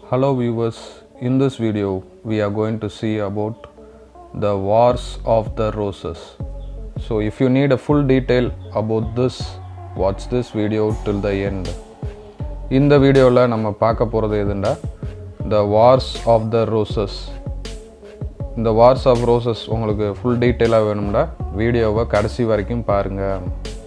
Hello viewers, in this video we are going to see about the wars of the roses. So if you need a full detail about this, watch this video till the end. இந்த வீடியோவில் நம்ம பார்க்க போகிறது எதுண்டா the wars of the roses இந்த wars of roses உங்களுக்கு full டீட்டெயிலாக வேணும்டா வீடியோவை கடைசி வரைக்கும் பாருங்கள்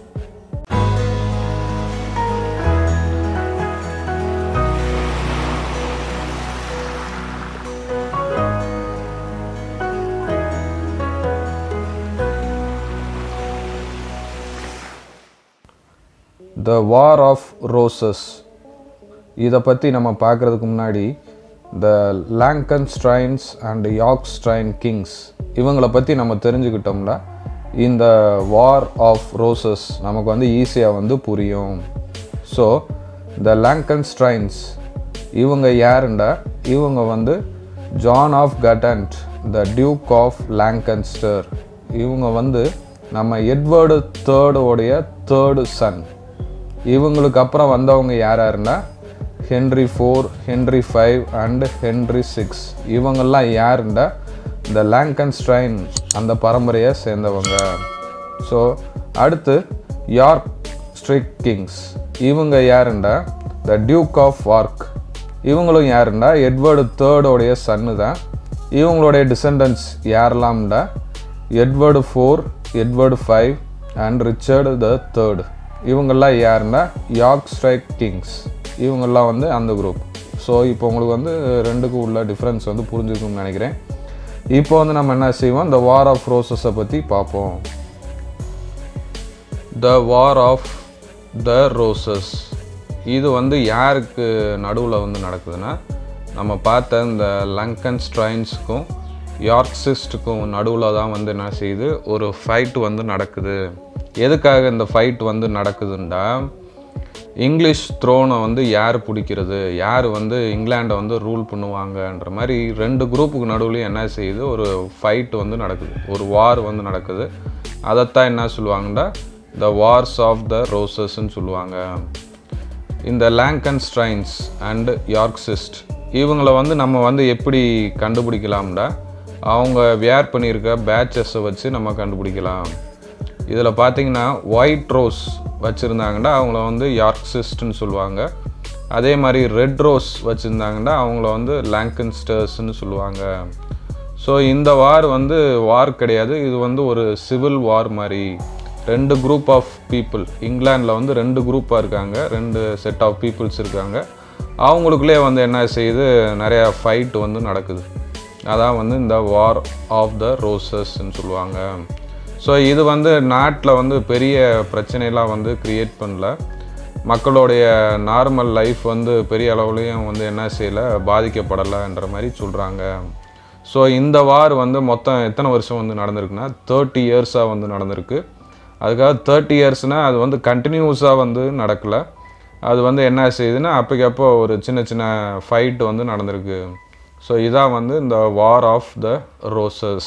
த வார் ஆஃப் ரோசஸ் இதை பற்றி நம்ம பார்க்குறதுக்கு முன்னாடி the Lancastrians and Yorkist kings இவங்களை பற்றி நம்ம தெரிஞ்சுக்கிட்டோம்னா இந்த வார் ஆஃப் ரோசஸ் நமக்கு வந்து ஈஸியாக வந்து புரியும் ஸோ த லாங்கன் ஸ்ட்ரைன்ஸ் இவங்க யாருண்டா இவங்க வந்து John of Gaunt the Duke of Lancaster இவங்க வந்து நம்ம எட்வர்டு தேர்டோடைய தேர்டு சன் இவங்களுக்கு அப்புறம் வந்தவங்க யார் யாருன்னா Henry four Henry five and Henry six இவங்கெல்லாம் யாருண்டா இந்த லாங்கன்ஸ்ட்ரைன் அந்த பரம்பரையை சேர்ந்தவங்க ஸோ அடுத்து யார்க் ஸ்ட்ரிக் கிங்ஸ் இவங்க யாருண்டா த டியூக் ஆஃப் வார்க் இவங்களும் யாருண்டா எட்வர்டு தேர்டோடைய சன்னு தான் இவங்களுடைய டிசெண்டன்ஸ் யாரெல்லாம்டா Edward four Edward five and Richard the third இவங்கெல்லாம் யாருன்னா யார்க் ஸ்ட்ரைக் கிங்ஸ் இவங்கெல்லாம் வந்து அந்த குரூப் ஸோ இப்போ உங்களுக்கு வந்து ரெண்டுக்கும் உள்ள டிஃப்ரென்ஸ் வந்து புரிஞ்சுக்கணும்னு நினைக்கிறேன் இப்போ வந்து நம்ம என்ன செய்வோம் இந்த வார் ஆஃப் ரோசஸை பற்றி பார்ப்போம் த வார் ஆஃப் த ரோசஸ் இது வந்து யாருக்கு நடுவில் வந்து நடக்குதுன்னா நம்ம பார்த்த இந்த லங்கன் ஸ்ட்ரைன்ஸுக்கும் யார்க்சிஸ்ட்டுக்கும் நடுவில் தான் வந்து என்ன செய்யுது ஒரு ஃபைட் வந்து நடக்குது எதுக்காக இந்த ஃபைட் வந்து நடக்குதுண்டா இங்கிலீஷ் த்ரோனை வந்து யார் பிடிக்கிறது யார் வந்து இங்கிலாண்டை வந்து ரூல் பண்ணுவாங்கன்ற மாதிரி ரெண்டு குரூப்புக்கு நடுவுலையும் என்ன செய்யுது ஒரு ஃபைட் வந்து நடக்குது ஒரு வார் வந்து நடக்குது அதைத்தான் என்ன சொல்லுவாங்கடா த வார்ஸ் ஆஃப் த ரோசஸ்ன்னு சொல்லுவாங்க இந்த லாங்கன் ஸ்ட்ரைன்ஸ் அண்ட் யார்க்சிஸ்ட் இவங்கள வந்து நம்ம வந்து எப்படி கண்டுபிடிக்கலாம்டா அவங்க வேர் பண்ணியிருக்க பேட்சஸை வச்சு நம்ம கண்டுபிடிக்கலாம் இதில் பார்த்தீங்கன்னா ஒயிட் ரோஸ் வச்சுருந்தாங்கன்னா அவங்கள வந்து யார்க்சிஸ்ட்னு சொல்லுவாங்க அதே மாதிரி ரெட் ரோஸ் வச்சுருந்தாங்கன்னா அவங்கள வந்து லாங்கன்ஸ்டர்ஸ்னு சொல்லுவாங்க ஸோ இந்த வார் வந்து வார் கிடையாது இது வந்து ஒரு சிவில் வார் மாதிரி ரெண்டு குரூப் ஆஃப் பீப்புள் இங்கிலாண்டில் வந்து ரெண்டு குரூப்பாக இருக்காங்க ரெண்டு செட் ஆஃப் பீப்புள்ஸ் இருக்காங்க அவங்களுக்குள்ளே வந்து என்ன செய்யுது நிறையா ஃபைட் வந்து நடக்குது அதான் வந்து இந்த வார் ஆஃப் த ரோசஸ்ன்னு சொல்லுவாங்க ஸோ இது வந்து நாட்டில் வந்து பெரிய பிரச்சனைலாம் வந்து க்ரியேட் பண்ணல மக்களுடைய நார்மல் லைஃப் வந்து பெரிய அளவுலேயும் வந்து என்ன செய்யலை பாதிக்கப்படலைன்ற மாதிரி சொல்கிறாங்க ஸோ இந்த வார் வந்து மொத்தம் எத்தனை வருஷம் வந்து நடந்திருக்குன்னா தேர்ட்டி இயர்ஸாக வந்து நடந்திருக்கு அதுக்காக தேர்ட்டி இயர்ஸ்னால் அது வந்து கண்டினியூஸாக வந்து நடக்கலை அது வந்து என்ன செய்யுதுன்னா அப்போக்கப்போ ஒரு சின்ன சின்ன ஃபைட் வந்து நடந்திருக்கு ஸோ இதான் வந்து இந்த வார் ஆஃப் த ரோசஸ்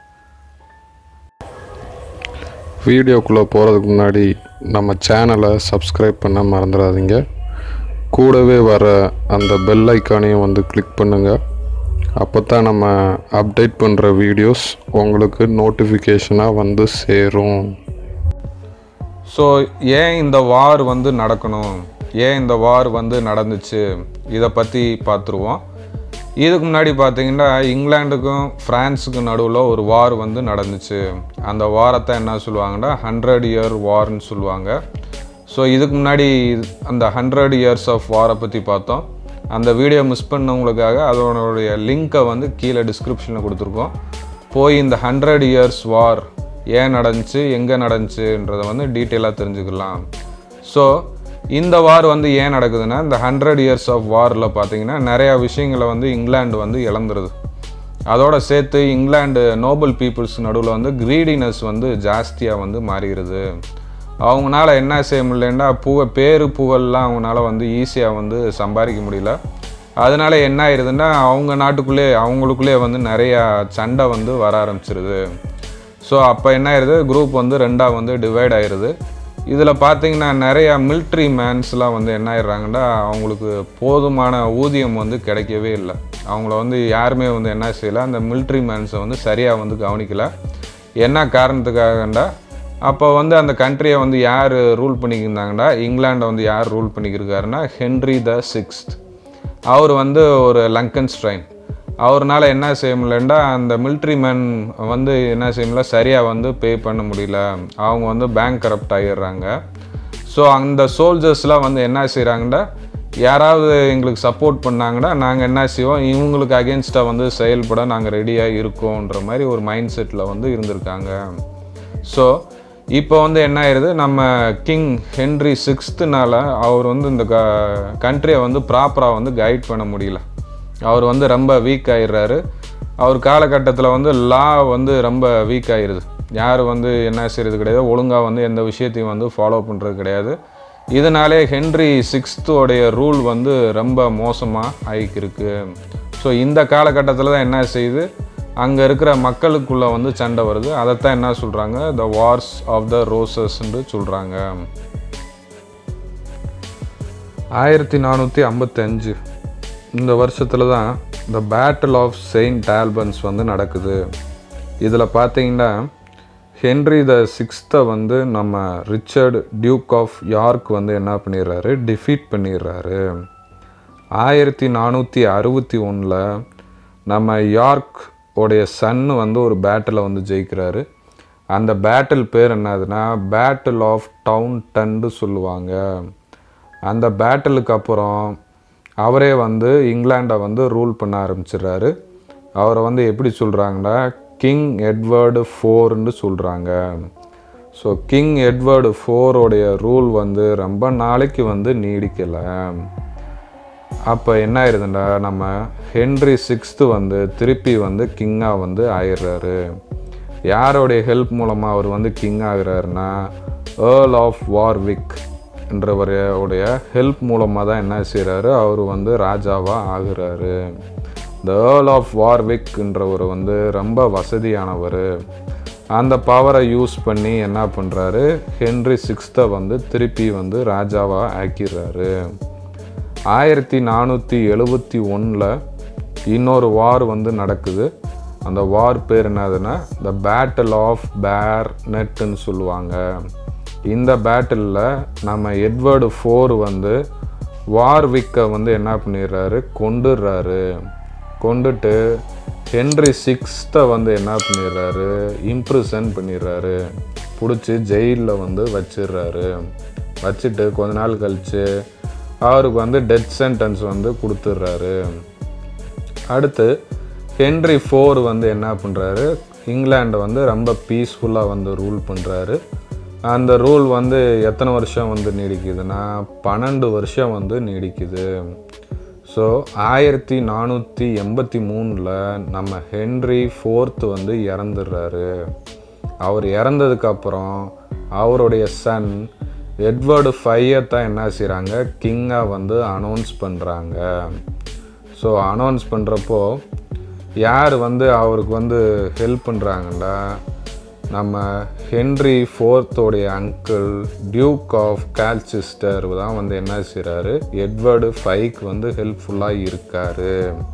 வீடியோக்குள்ளே போகிறதுக்கு முன்னாடி நம்ம சேனலை சப்ஸ்கிரைப் பண்ண மறந்துடாதீங்க கூடவே வர அந்த பெல் ஐக்கானையும் வந்து கிளிக் பண்ணுங்கள் அப்போ தான் நம்ம அப்டேட் பண்ணுற வீடியோஸ் உங்களுக்கு நோட்டிஃபிகேஷனாக வந்து சேரும் ஸோ ஏன் இந்த வார் வந்து நடக்கணும் ஏன் இந்த வார் வந்து நடந்துச்சு இதை பற்றி பார்த்துருவோம் இதுக்கு முன்னாடி பார்த்தீங்கன்னா இங்கிலாண்டுக்கும் ஃப்ரான்ஸுக்கும் நடுவில் ஒரு வார் வந்து நடந்துச்சு அந்த வாரத்தை என்ன சொல்லுவாங்கன்னா ஹண்ட்ரட் இயர் வார்னு சொல்லுவாங்க ஸோ இதுக்கு முன்னாடி அந்த ஹண்ட்ரட் இயர்ஸ் ஆஃப் வாரை பற்றி பார்த்தோம் அந்த வீடியோ மிஸ் பண்ணவங்களுக்காக அதனுடைய லிங்க்கை வந்து கீழே டிஸ்கிரிப்ஷனில் கொடுத்துருக்கோம் போய் இந்த ஹண்ட்ரட் இயர்ஸ் வார் ஏன் நடந்துச்சு எங்கே நடந்துச்சுன்றதை வந்து டீட்டெயிலாக தெரிஞ்சுக்கலாம் ஸோ இந்த வார் வந்து ஏன் நடக்குதுன்னா இந்த ஹண்ட்ரட் இயர்ஸ் ஆஃப் வாரில் பார்த்தீங்கன்னா நிறையா விஷயங்களை வந்து இங்கிலாந்து வந்து இழந்துருது அதோட சேர்த்து இங்கிலாந்து நோபல் பீப்புள்ஸ் நடுவில் வந்து க்ரீடினஸ் வந்து ஜாஸ்தியாக வந்து மாறிடுது அவங்களால என்ன செய்ய முடியலன்னா புக பேரு புகழ்லாம் அவங்களால வந்து ஈஸியாக வந்து சம்பாதிக்க முடியல அதனால என்ன ஆயிடுதுன்னா அவங்க நாட்டுக்குள்ளே அவங்களுக்குள்ளே வந்து நிறையா சண்டை வந்து வர ஆரம்பிச்சிருது ஸோ அப்போ என்ன ஆயிடுது குரூப் வந்து ரெண்டாக வந்து டிவைட் ஆயிடுது இதில் பார்த்தீங்கன்னா நிறையா மிலிட்ரி மேன்ஸ்லாம் வந்து என்ன ஆயிடுறாங்கன்னா அவங்களுக்கு போதுமான ஊதியம் வந்து கிடைக்கவே இல்லை அவங்கள வந்து யாருமே வந்து என்ன செய்யலை அந்த மிலிட்ரி மேன்ஸை வந்து சரியாக வந்து கவனிக்கல என்ன காரணத்துக்காகண்டா அப்போ வந்து அந்த கண்ட்ரியை வந்து யார் ரூல் பண்ணிக்கிருந்தாங்கடா இங்கிலாண்டை வந்து யார் ரூல் பண்ணிக்கிருக்காருன்னா ஹென்ரி த சிக்ஸ்த் அவர் வந்து ஒரு லங்கன் ஸ்ட்ரைன் அவர்னால என்ன செய்ய முடியலண்டா அந்த மிலிட்ரி மேன் வந்து என்ன செய்ய முடியல சரியாக வந்து பே பண்ண முடியல அவங்க வந்து பேங்க் கரப்ட் ஆகிடுறாங்க ஸோ அந்த சோல்ஜர்ஸ்லாம் வந்து என்ன செய்கிறாங்கடா யாராவது எங்களுக்கு சப்போர்ட் பண்ணாங்கன்னா நாங்கள் என்ன செய்வோம் இவங்களுக்கு அகேன்ஸ்டாக வந்து செயல்பட நாங்கள் ரெடியாக இருக்கோன்ற மாதிரி ஒரு மைண்ட் செட்டில் வந்து இருந்திருக்காங்க ஸோ இப்போ வந்து என்ன ஆயிடுது நம்ம கிங் ஹென்ரி சிக்ஸ்த்துனால அவர் வந்து இந்த க கண்ட்ரியை வந்து ப்ராப்பராக வந்து கைட் பண்ண முடியல அவர் வந்து ரொம்ப வீக் ஆயிடுறாரு அவர் காலகட்டத்தில் வந்து லா வந்து ரொம்ப வீக் ஆயிடுது யார் வந்து என்ன செய்கிறது கிடையாது ஒழுங்காக வந்து எந்த விஷயத்தையும் வந்து ஃபாலோ பண்ணுறது கிடையாது இதனாலே ஹென்ரி சிக்ஸ்த்தோடைய ரூல் வந்து ரொம்ப மோசமாக ஆகிக்கிருக்கு ஸோ இந்த காலகட்டத்தில் தான் என்ன செய்யுது அங்கே இருக்கிற மக்களுக்குள்ளே வந்து சண்டை வருது அதைத்தான் என்ன சொல்கிறாங்க த வார்ஸ் ஆஃப் த ரோசஸ்ன்னு சொல்கிறாங்க ஆயிரத்தி நானூற்றி ஐம்பத்தஞ்சு இந்த வருஷத்தில் தான் the battle of Saint Albans வந்து நடக்குது இதில் பார்த்தீங்கன்னா ஹென்ரி த சிக்ஸ்த்தை வந்து நம்ம ரிச்சர்டு டியூக் ஆஃப் யார்க் வந்து என்ன பண்ணிடுறாரு டிஃபீட் பண்ணிடுறாரு ஆயிரத்தி நானூற்றி அறுபத்தி ஒன்றில் நம்ம யார்க் உடைய சன்னு வந்து ஒரு பேட்டில் வந்து ஜெயிக்கிறாரு அந்த பேட்டில் பேர் என்னதுன்னா பேட்டில் ஆஃப் டவுன் டன்னு சொல்லுவாங்க அந்த பேட்டிலுக்கு அப்புறம் அவரே வந்து இங்கிலாண்டை வந்து ரூல் பண்ண ஆரம்பிச்சிடுறாரு அவரை வந்து எப்படி சொல்கிறாங்கன்னா கிங் எட்வர்டு ஃபோர்னு சொல்கிறாங்க ஸோ கிங் எட்வர்டு ஃபோரோடைய ரூல் வந்து ரொம்ப நாளைக்கு வந்து நீடிக்கலை அப்போ என்ன ஆயிருதுண்டா நம்ம ஹென்ரி சிக்ஸ்த்து வந்து திருப்பி வந்து கிங்காக வந்து ஆயிடுறாரு யாரோடைய ஹெல்ப் மூலமாக அவர் வந்து கிங் ஆகுறாருன்னா ஏர்ல் ஆஃப் வார்விக் என்றவருடைய ஹெல்ப் மூலமாக தான் என்ன செய்கிறாரு அவர் வந்து ராஜாவாக ஆகுறாரு த ஏர்ல் ஆஃப் வார்விக்ன்றவர் வந்து ரொம்ப வசதியானவர் அந்த பவரை யூஸ் பண்ணி என்ன பண்ணுறாரு ஹென்ரி சிக்ஸ்த்தை வந்து திருப்பி வந்து ராஜாவாக ஆக்கிடுறாரு ஆயிரத்தி நானூற்றி எழுபத்தி ஒன்றில் இன்னொரு வார் வந்து நடக்குது அந்த வார் பேர் என்னதுன்னா த பேட்டில் ஆஃப் பேர் நெட்டுன்னு சொல்லுவாங்க இந்த பேட்டிலில் நம்ம எட்வர்டு ஃபோர் வந்து வார்விக்கை வந்து என்ன பண்ணிடுறாரு கொண்டுடுறாரு கொண்டுட்டு ஹென்ரி சிக்ஸ்த்தை வந்து என்ன பண்ணிடுறாரு இம்ப்ரிசன் பண்ணிடுறாரு பிடிச்சி ஜெயிலில் வந்து வச்சிடுறாரு வச்சுட்டு கொஞ்ச நாள் கழித்து அவருக்கு வந்து டெத் சென்டென்ஸ் வந்து கொடுத்துட்றாரு அடுத்து ஹென்ரி ஃபோர் வந்து என்ன பண்ணுறாரு இங்கிலாண்டை வந்து ரொம்ப பீஸ்ஃபுல்லாக வந்து ரூல் பண்ணுறாரு அந்த ரூல் வந்து எத்தனை வருஷம் வந்து நீடிக்குதுன்னா பன்னெண்டு வருஷம் வந்து நீடிக்குது ஸோ ஆயிரத்தி நானூற்றி எண்பத்தி மூணில் நம்ம ஹென்ரி ஃபோர்த்து வந்து இறந்துடுறாரு அவர் இறந்ததுக்கப்புறம் அவருடைய சன் எட்வர்டு ஃபையை தான் என்ன செய்கிறாங்க கிங்காக வந்து அனௌன்ஸ் பண்ணுறாங்க ஸோ அனௌன்ஸ் பண்ணுறப்போ யார் வந்து அவருக்கு வந்து ஹெல்ப் பண்ணுறாங்களா நம்ம ஹென்ரி ஃபோர்த்தோடைய அங்கிள் டியூக் ஆஃப் கால்சிஸ்டர் தான் வந்து என்ன செய்கிறாரு எட்வர்டு ஃபைக்கு வந்து ஹெல்ப்ஃபுல்லாக இருக்காரு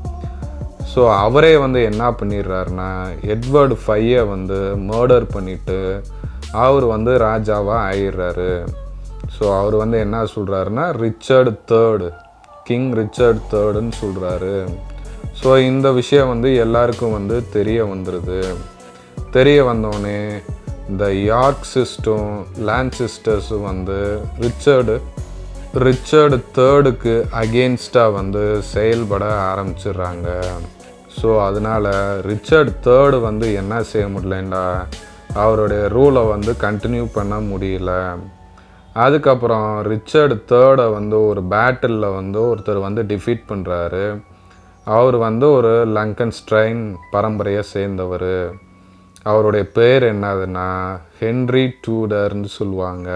ஸோ அவரே வந்து என்ன பண்ணிடுறாருன்னா எட்வர்டு ஃபையை வந்து மர்டர் பண்ணிவிட்டு அவர் வந்து ராஜாவாக ஆயிடுறாரு ஸோ அவர் வந்து என்ன சொல்கிறாருன்னா ரிச்சர்டு தேர்டு கிங் ரிச்சர்ட் தேர்டுன்னு சொல்கிறாரு ஸோ இந்த விஷயம் வந்து எல்லாருக்கும் வந்து தெரிய வந்துடுது தெரிய வந்தோடனே இந்த யார்க் சிஸ்டும் லான்சிஸ்டர்ஸும் வந்து ரிச்சர்டு ரிச்சர்டு தேர்டுக்கு அகெயின்ஸ்டாக வந்து செயல்பட ஆரம்பிச்சிடுறாங்க ஸோ அதனால் ரிச்சர்ட் தேர்டு வந்து என்ன செய்ய முடியலண்டா அவருடைய ரூலை வந்து கண்டினியூ பண்ண முடியல அதுக்கப்புறம் ரிச்சர்டு தேர்டை வந்து ஒரு பேட்டிலில் வந்து ஒருத்தர் வந்து டிஃபீட் பண்ணுறாரு அவர் வந்து ஒரு லங்கன் ஸ்ட்ரைன் பரம்பரையை சேர்ந்தவர் அவருடைய பேர் என்னதுன்னா ஹென்ரி டூடர்னு சொல்லுவாங்க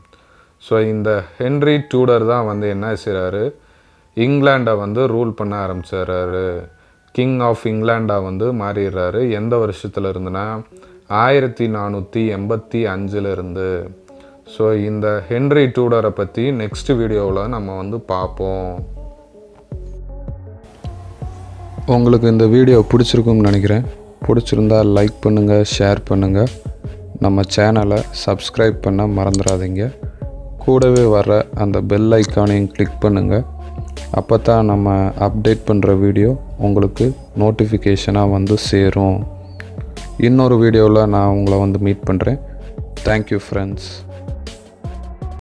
ஸோ இந்த ஹென்ரி டூடர் தான் வந்து என்ன செய்கிறாரு இங்கிலாண்டை வந்து ரூல் பண்ண ஆரம்பிச்சிடுறாரு கிங் ஆஃப் இங்கிலாண்டாக வந்து மாறிடுறாரு எந்த வருஷத்துல இருந்துன்னா ஆயிரத்தி நானூற்றி எண்பத்தி அஞ்சுல இருந்து ஸோ இந்த ஹென்ரி டூடரை பற்றி நெக்ஸ்ட் வீடியோவில் நம்ம வந்து பார்ப்போம் உங்களுக்கு இந்த வீடியோ பிடிச்சிருக்கும்னு நினைக்கிறேன் பிடிச்சிருந்தா லைக் பண்ணுங்கள் ஷேர் பண்ணுங்கள் நம்ம சேனலை சப்ஸ்கிரைப் பண்ண மறந்துடாதீங்க கூடவே வர அந்த பெல் ஐக்கானையும் கிளிக் பண்ணுங்கள் அப்போ தான் நம்ம அப்டேட் பண்ணுற வீடியோ உங்களுக்கு நோட்டிஃபிகேஷனாக வந்து சேரும் இன்னொரு வீடியோவில் நான் உங்களை வந்து மீட் பண்ணுறேன் தேங்க்யூ ஃப்ரெண்ட்ஸ்